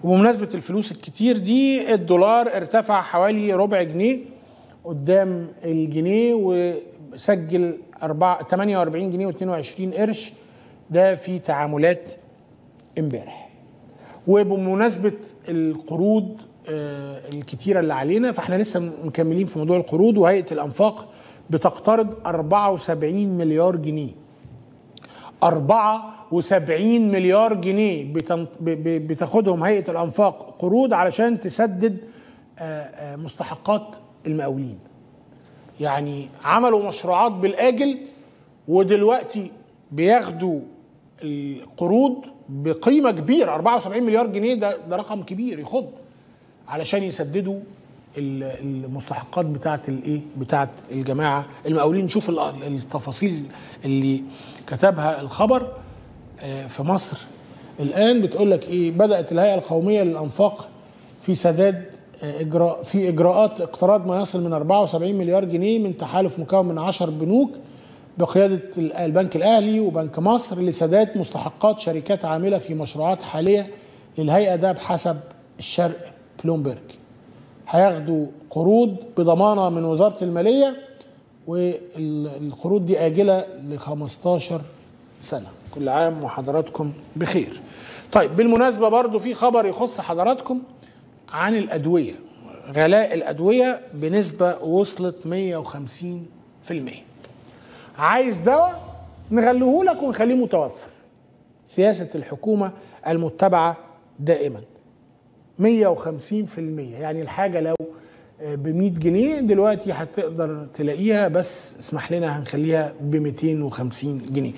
وبمناسبة الفلوس الكتير دي الدولار ارتفع حوالي ربع جنيه قدام الجنيه وسجل 4 48 جنيه و22 قرش ده في تعاملات امبارح وبمناسبة القروض آه، الكتيرة اللي علينا فاحنا لسه مكملين في موضوع القروض وهيئة الأنفاق بتقترض 74 مليار جنيه 74 مليار جنيه بتن- ب- ب- بتاخدهم هيئة الأنفاق قروض علشان تسدد آه، آه، مستحقات المقاولين يعني عملوا مشروعات بالآجل ودلوقتي بياخدوا القروض بقيمة كبيرة 74 مليار جنيه ده ده رقم كبير يخض علشان يسددوا ال- المستحقات بتاعه الايه بتاعه الجماعه المقاولين نشوف ال- التفاصيل اللي كتبها الخبر آه، في مصر الان بتقول لك ايه بدات الهيئه القوميه للانفاق في سداد آه، اجراء في اجراءات اقتراض ما يصل من 74 مليار جنيه من تحالف مكون من 10 بنوك بقياده ال- البنك الاهلي وبنك مصر لسداد مستحقات شركات عامله في مشروعات حاليه للهيئه ده بحسب الشرق بلومبرج هياخدوا قروض بضمانه من وزاره الماليه والقروض دي اجله ل 15 سنه كل عام وحضراتكم بخير طيب بالمناسبه برضو في خبر يخص حضراتكم عن الادويه غلاء الادويه بنسبه وصلت 150% عايز دواء نغليه لك ونخليه متوفر سياسه الحكومه المتبعه دائما 150% يعني الحاجه لو ب 100 جنيه دلوقتي هتقدر تلاقيها بس اسمح لنا هنخليها ب 250 جنيه